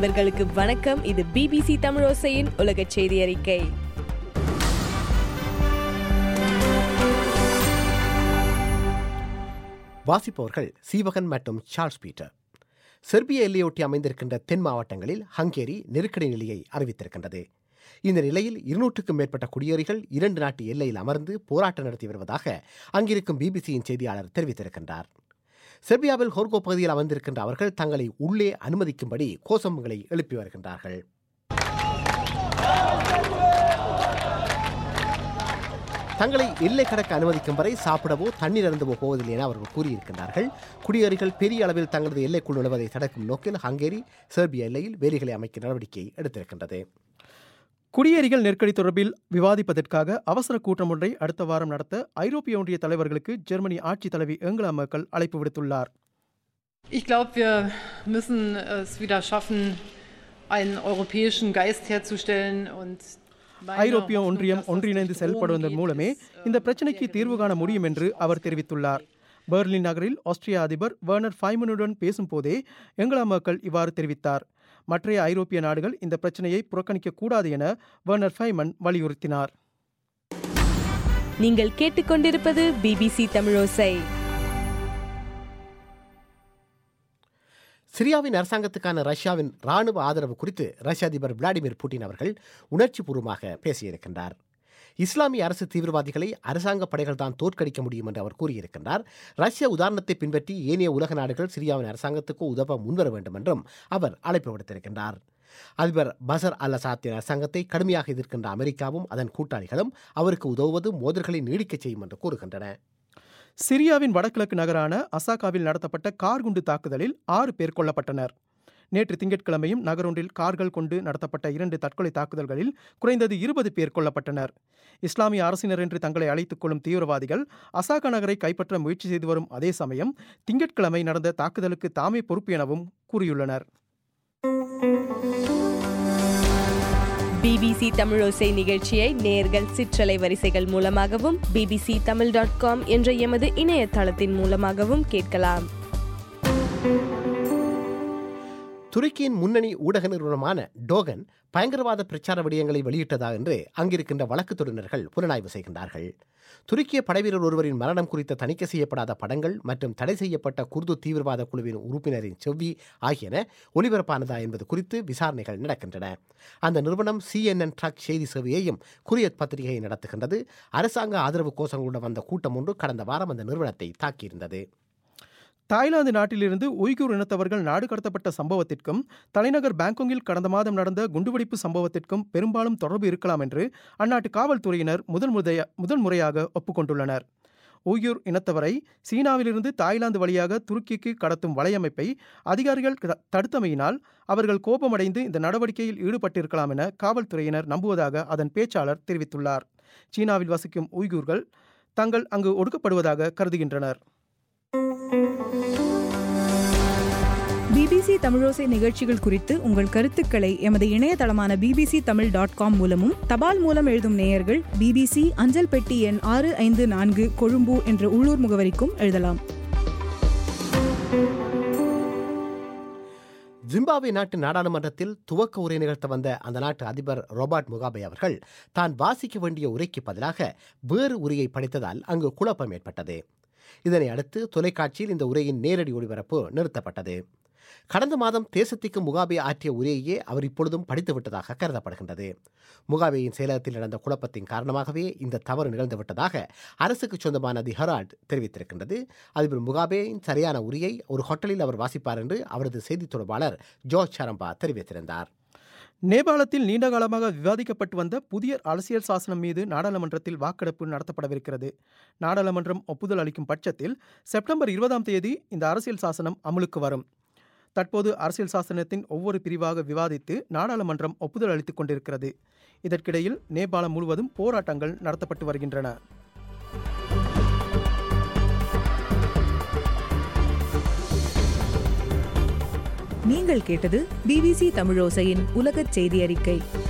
நண்பர்களுக்கு வணக்கம் இது பிபிசி தமிழோசையின் உலக செய்தி அறிக்கை வாசிப்பவர்கள் சீவகன் மற்றும் சார்ல்ஸ் பீட்டர் செர்பிய எல்லையொட்டி அமைந்திருக்கின்ற தென் மாவட்டங்களில் ஹங்கேரி நெருக்கடி நிலையை அறிவித்திருக்கின்றது இந்த நிலையில் இருநூற்றுக்கும் மேற்பட்ட குடியேறிகள் இரண்டு நாட்டு எல்லையில் அமர்ந்து போராட்டம் நடத்தி வருவதாக அங்கிருக்கும் பிபிசியின் செய்தியாளர் தெரிவித்திருக்கின்றார் செர்பியாவில் ஹோர்கோ பகுதியில் அமர்ந்திருக்கின்ற அவர்கள் தங்களை உள்ளே அனுமதிக்கும்படி கோஷங்களை எழுப்பி வருகின்றார்கள் தங்களை எல்லை கடக்க அனுமதிக்கும் வரை சாப்பிடவோ தண்ணீர் அருந்தவோ போவதில்லை என அவர்கள் கூறியிருக்கின்றார்கள் குடியேறிகள் பெரிய அளவில் தங்களது எல்லைக்குள் நுழைவதை தடுக்கும் நோக்கில் ஹங்கேரி செர்பிய எல்லையில் வேலிகளை அமைக்க நடவடிக்கை எடுத்திருக்கின்றது குடியேறிகள் நெருக்கடி தொடர்பில் விவாதிப்பதற்காக அவசர கூட்டம் ஒன்றை அடுத்த வாரம் நடத்த ஐரோப்பிய ஒன்றிய தலைவர்களுக்கு ஜெர்மனி ஆட்சித் தலைவி ஏங்கலா மேர்க்கல் அழைப்பு விடுத்துள்ளார் Ich glaube, wir müssen es wieder schaffen, einen europäischen Geist herzustellen und meine ஐரோப்பிய Hoffnung, ஒன்றியம் dass das ஒன்றிணைந்து durch செயல்படுவதன் Rom மூலமே geht, ist, இந்த äh, பிரச்சினைக்கு sehr தீர்வு காண முடியும் என்று அவர் தெரிவித்துள்ளார் பெர்லின் நகரில் ஆஸ்திரிய அதிபர் வெர்னர் ஃபைமனுடன் பேசும்போதே ஏங்கலா மேர்க்கல் இவ்வாறு தெரிவித்தார் மற்றைய ஐரோப்பிய நாடுகள் இந்த பிரச்சனையை புறக்கணிக்க கூடாது என வெர்னர் ஃபைமன் வலியுறுத்தினார் நீங்கள் கேட்டுக்கொண்டிருப்பது பிபிசி தமிழோசை சிரியாவின் அரசாங்கத்துக்கான ரஷ்யாவின் ராணுவ ஆதரவு குறித்து ரஷ்ய அதிபர் விளாடிமிர் புட்டின் அவர்கள் உணர்ச்சிபூர்வமாக பேசியிருக்கின்றார் இஸ்லாமிய அரசு தீவிரவாதிகளை அரசாங்க படைகள் தான் தோற்கடிக்க முடியும் என்று அவர் கூறியிருக்கின்றார் ரஷ்ய உதாரணத்தை பின்பற்றி ஏனைய உலக நாடுகள் சிரியாவின் அரசாங்கத்துக்கு உதவ முன்வர வேண்டும் என்றும் அவர் அழைப்பு விடுத்திருக்கின்றார் அதிபர் பசர் அல் அசாத்தின் அரசாங்கத்தை கடுமையாக எதிர்க்கின்ற அமெரிக்காவும் அதன் கூட்டாளிகளும் அவருக்கு உதவுவது மோதல்களை நீடிக்கச் செய்யும் என்று கூறுகின்றன சிரியாவின் வடகிழக்கு நகரான அசாகாவில் நடத்தப்பட்ட கார் குண்டு தாக்குதலில் ஆறு பேர் கொல்லப்பட்டனர் நேற்று திங்கட்கிழமையும் நகரொன்றில் கார்கள் கொண்டு நடத்தப்பட்ட இரண்டு தற்கொலை தாக்குதல்களில் குறைந்தது இருபது பேர் கொல்லப்பட்டனர் இஸ்லாமிய அரசினர் என்று தங்களை அழைத்துக் கொள்ளும் தீவிரவாதிகள் அசாகா நகரை கைப்பற்ற முயற்சி செய்து வரும் அதே சமயம் திங்கட்கிழமை நடந்த தாக்குதலுக்கு தாமே பொறுப்பு எனவும் கூறியுள்ளனர் பிபிசி தமிழோசை நிகழ்ச்சியை நேர்கள் சிற்றலை வரிசைகள் மூலமாகவும் பிபிசி தமிழ் டாட் காம் என்ற எமது இணையதளத்தின் மூலமாகவும் கேட்கலாம் துருக்கியின் முன்னணி ஊடக நிறுவனமான டோகன் பயங்கரவாத பிரச்சார விடயங்களை வெளியிட்டதா என்று அங்கிருக்கின்ற வழக்கு தொழிலர்கள் புலனாய்வு செய்கின்றார்கள் துருக்கிய படைவீரர் ஒருவரின் மரணம் குறித்த தணிக்கை செய்யப்படாத படங்கள் மற்றும் தடை செய்யப்பட்ட குர்து தீவிரவாத குழுவின் உறுப்பினரின் செவ்வி ஆகியன ஒளிபரப்பானதா என்பது குறித்து விசாரணைகள் நடக்கின்றன அந்த நிறுவனம் சிஎன்என் ட்ரக் செய்தி சேவையையும் குரியத் பத்திரிகையை நடத்துகின்றது அரசாங்க ஆதரவு கோஷங்களுடன் வந்த கூட்டம் ஒன்று கடந்த வாரம் அந்த நிறுவனத்தை தாக்கியிருந்தது தாய்லாந்து நாட்டிலிருந்து உய்கூர் இனத்தவர்கள் நாடு கடத்தப்பட்ட சம்பவத்திற்கும் தலைநகர் பாங்காங்கில் கடந்த மாதம் நடந்த குண்டுவெடிப்பு சம்பவத்திற்கும் பெரும்பாலும் தொடர்பு இருக்கலாம் என்று அந்நாட்டு காவல்துறையினர் முதல் முறைய முதல் முறையாக ஒப்புக்கொண்டுள்ளனர் உய்யூர் இனத்தவரை சீனாவிலிருந்து தாய்லாந்து வழியாக துருக்கிக்கு கடத்தும் வலையமைப்பை அதிகாரிகள் க- தடுத்தமையினால் அவர்கள் கோபமடைந்து இந்த நடவடிக்கையில் ஈடுபட்டிருக்கலாம் என காவல்துறையினர் நம்புவதாக அதன் பேச்சாளர் தெரிவித்துள்ளார் சீனாவில் வசிக்கும் உய்கூர்கள் தங்கள் அங்கு ஒடுக்கப்படுவதாக கருதுகின்றனர் பிபிசி தமிழோசை நிகழ்ச்சிகள் குறித்து உங்கள் கருத்துக்களை எமது இணையதளமான பிபிசி தமிழ் டாட் காம் மூலமும் தபால் மூலம் எழுதும் நேயர்கள் பிபிசி அஞ்சல் பெட்டி எண் ஆறு ஐந்து நான்கு கொழும்பு என்ற உள்ளூர் முகவரிக்கும் எழுதலாம் ஜிம்பாப்வே நாட்டு நாடாளுமன்றத்தில் துவக்க உரை நிகழ்த்த வந்த அந்த நாட்டு அதிபர் ரோபர்ட் முகாபே அவர்கள் தான் வாசிக்க வேண்டிய உரைக்கு பதிலாக வேறு உரையை படித்ததால் அங்கு குழப்பம் ஏற்பட்டது இதனை அடுத்து தொலைக்காட்சியில் இந்த உரையின் நேரடி ஒளிபரப்பு நிறுத்தப்பட்டது கடந்த மாதம் தேசத்திற்கு முகாபே ஆற்றிய உரையையே அவர் இப்பொழுதும் படித்துவிட்டதாக கருதப்படுகின்றது முகாபேயின் செயலகத்தில் நடந்த குழப்பத்தின் காரணமாகவே இந்த தவறு நிகழ்ந்துவிட்டதாக அரசுக்கு சொந்தமான தி ஹெரால்ட் தெரிவித்திருக்கின்றது அதிபர் முகாபேயின் சரியான உரையை ஒரு ஹோட்டலில் அவர் வாசிப்பார் என்று அவரது செய்தித் தொடர்பாளர் ஜோர்ஜ் சரம்பா தெரிவித்திருந்தார் நேபாளத்தில் நீண்ட காலமாக விவாதிக்கப்பட்டு வந்த புதிய அரசியல் சாசனம் மீது நாடாளுமன்றத்தில் வாக்கெடுப்பு நடத்தப்படவிருக்கிறது நாடாளுமன்றம் ஒப்புதல் அளிக்கும் பட்சத்தில் செப்டம்பர் இருபதாம் தேதி இந்த அரசியல் சாசனம் அமலுக்கு வரும் தற்போது அரசியல் சாசனத்தின் ஒவ்வொரு பிரிவாக விவாதித்து நாடாளுமன்றம் ஒப்புதல் அளித்துக் கொண்டிருக்கிறது இதற்கிடையில் நேபாளம் முழுவதும் போராட்டங்கள் நடத்தப்பட்டு வருகின்றன நீங்கள் கேட்டது பிபிசி தமிழோசையின் உலகச் செய்தி அறிக்கை